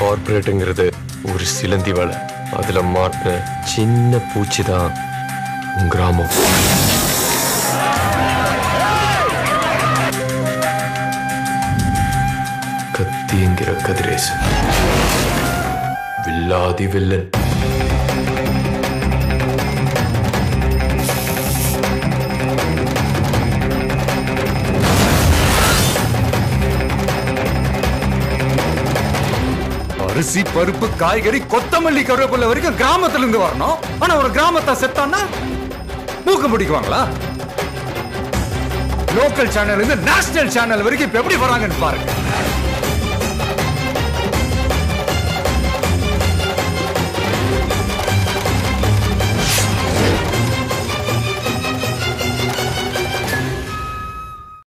கார்பரேட்டுங்கிறது ஒரு சிலந்தி வலை அதுல மாட்டின சின்ன பூச்சி தான் உன் கிராமம் கத்திங்கிற கதிரேசன் வில்லாதி வில்லன் அரிசி பருப்பு காய்கறி கொத்தமல்லி கருவேப்பிலை வரைக்கும் கிராமத்துல இருந்து வரணும் ஆனா ஒரு கிராமத்தை செத்தான்னா மூக்க முடிக்குவாங்களா லோக்கல் சேனல் இருந்து நேஷனல் சேனல் வரைக்கும் இப்ப எப்படி வராங்கன்னு பாருங்க